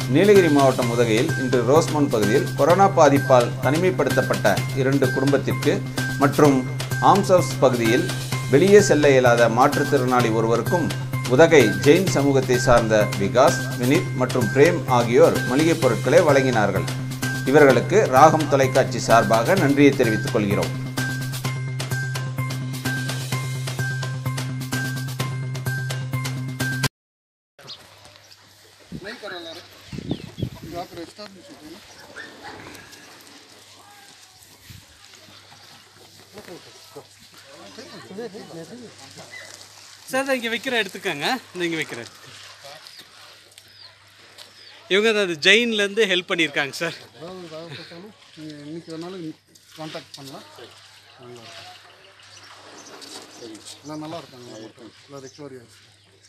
நீலகிரி மாவட்டம் உதகையில் இன்று ரோஸ்மோன் பகுதியில் கொரோனா பாதிப்பால் தனிமைப்படுத்தப்பட்ட இரண்டு குடும்பத்திற்கு மற்றும் ஆம்ஸ் ஹவுஸ் பகுதியில் வெளியே செல்ல இயலாத மாற்றுத்திறனாளி ஒருவருக்கும் உதகை ஜெயின் சமூகத்தை சார்ந்த விகாஸ் வினித் மற்றும் பிரேம் ஆகியோர் மளிகைப் பொருட்களை வழங்கினார்கள் இவர்களுக்கு ராகம் தொலைக்காட்சி சார்பாக நன்றியை தெரிவித்துக் கொள்கிறோம் नहीं करा ला रे यहाँ पर एस्टाब्लिश होती है ना சார் தான் இங்கே வைக்கிற எடுத்துக்கோங்க இந்த இங்கே வைக்கிற இவங்க தான் அது ஜெயின்லேருந்து ஹெல்ப் பண்ணியிருக்காங்க சார் அதாவது தேவைப்பட்டாலும் நீங்கள் இன்னைக்கு வேணாலும் காண்டாக்ட் பண்ணலாம் நல்லா இருக்கும் சரி எல்லாம் நல்லா இருக்காங்க மட்டும் எல்லாம் ரெக்கவரி ஆகிடுச்சு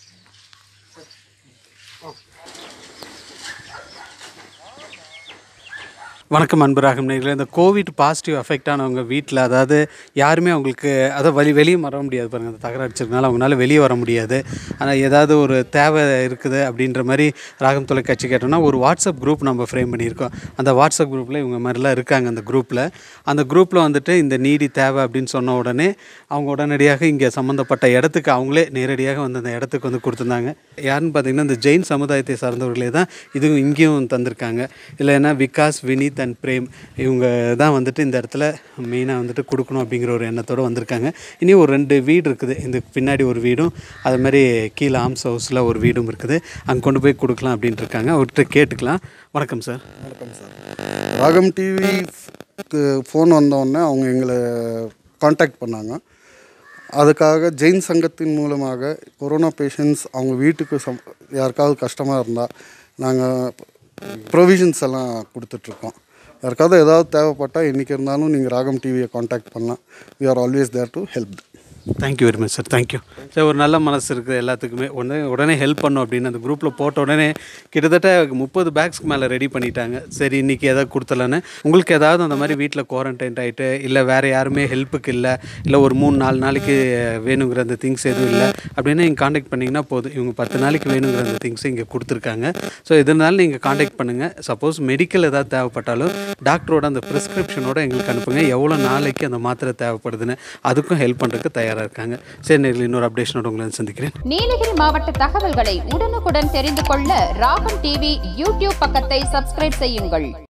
வணக்கம் அன்பராகும் நேர்களே இந்த கோவிட் பாசிட்டிவ் அஃபெக்ட் ஆனவங்க வீட்டில் அதாவது யாருமே அவங்களுக்கு அதை வழி வெளியே வர முடியாது பாருங்கள் அந்த தகர அடிச்சிருக்கனால அவங்களால வெளியே வர முடியாது ஆனால் ஏதாவது ஒரு தேவை இருக்குது அப்படின்ற மாதிரி ராகம் தொலைக்காட்சி கேட்டோம்னா ஒரு வாட்ஸ்அப் குரூப் நம்ம ஃப்ரேம் பண்ணியிருக்கோம் அந்த வாட்ஸ்அப் குரூப்பில் இவங்க மாதிரிலாம் இருக்காங்க அந்த குரூப்பில் அந்த குரூப்பில் வந்துட்டு இந்த நீடி தேவை அப்படின்னு சொன்ன உடனே அவங்க உடனடியாக இங்கே சம்மந்தப்பட்ட இடத்துக்கு அவங்களே நேரடியாக வந்து அந்த இடத்துக்கு வந்து கொடுத்துருந்தாங்க யாருன்னு பார்த்தீங்கன்னா இந்த ஜெயின் சமுதாயத்தை சார்ந்தவர்களே தான் இதுவும் இங்கேயும் தந்திருக்காங்க இல்லை என்ன விகாஸ் வினித் அண்ட் பிரேம் இவங்க தான் வந்துட்டு இந்த இடத்துல மெயினாக வந்துட்டு கொடுக்கணும் அப்படிங்கிற ஒரு எண்ணத்தோடு வந்திருக்காங்க இனி ஒரு ரெண்டு வீடு இருக்குது இந்த பின்னாடி ஒரு வீடும் அது மாதிரி கீழே ஆம்ஸ் ஹவுஸில் ஒரு வீடும் இருக்குது அங்கே கொண்டு போய் கொடுக்கலாம் அப்படின்ட்டு இருக்காங்க அவர்கிட்ட கேட்டுக்கலாம் வணக்கம் சார் வணக்கம் சார் ராகம் டிவி ஃபோன் வந்தோடனே அவங்க எங்களை காண்டாக்ட் பண்ணாங்க அதுக்காக ஜெயின் சங்கத்தின் மூலமாக கொரோனா பேஷண்ட்ஸ் அவங்க வீட்டுக்கு சம் யாருக்காவது கஷ்டமாக இருந்தால் நாங்கள் ப்ரொவிஷன்ஸ் எல்லாம் கொடுத்துட்ருக்கோம் யாருக்காவது ஏதாவது தேவைப்பட்டால் என்றைக்கு இருந்தாலும் நீங்கள் ராகம் டிவியை காண்டாக்ட் பண்ணலாம் we are always there to help thank you very much sir thank you sir ஒரு நல்ல மனசு இருக்குது எல்லாத்துக்குமே உடனே உடனே ஹெல்ப் பண்ணும் அப்படின்னு அந்த குரூப்பில் போட்ட உடனே கிட்டத்தட்ட முப்பது பேக்ஸ்க்கு மேலே ரெடி பண்ணிட்டாங்க சரி இன்றைக்கி எதாவது கொடுத்தலான்னு உங்களுக்கு ஏதாவது அந்த மாதிரி வீட்டில் குவாரண்டைன் ஆகிட்டு இல்லை வேறு யாருமே ஹெல்ப்புக்கு இல்லை இல்லை ஒரு மூணு நாலு நாளைக்கு வேணுங்கிற அந்த திங்ஸ் எதுவும் இல்லை அப்படின்னு நீங்கள் காண்டாக்ட் பண்ணிங்கன்னா போதும் இவங்க பத்து நாளைக்கு வேணுங்கிற அந்த திங்ஸ் இங்கே கொடுத்துருக்காங்க ஸோ இதனால நீங்கள் காண்டாக்ட் பண்ணுங்கள் சப்போஸ் மெடிக்கல் ஏதாவது தேவைப்பட்டாலும் டாக்டரோட அந்த ப்ரிஸ்கிரிப்ஷனோட எங்களுக்கு அனுப்புங்க எவ்வளோ நாளைக்கு அந்த மாத்திரை தேவைப்படுதுன்னு அதுக்கும் ஹெல்ப் பண்ணுறதுக்கு தயாராக இருக்காங்க சரி நேரில் இன்னொரு அப்டேஷனோட உங்களை வந்து சந்திக்கிறேன் நீலகிரி மாவட்ட தகவல்களை உடனுக்குடன் தெரிந்து கொள்ள ராகம் டிவி யூடியூப் பக்கத்தை சப்ஸ்கிரைப் செய்யுங்கள்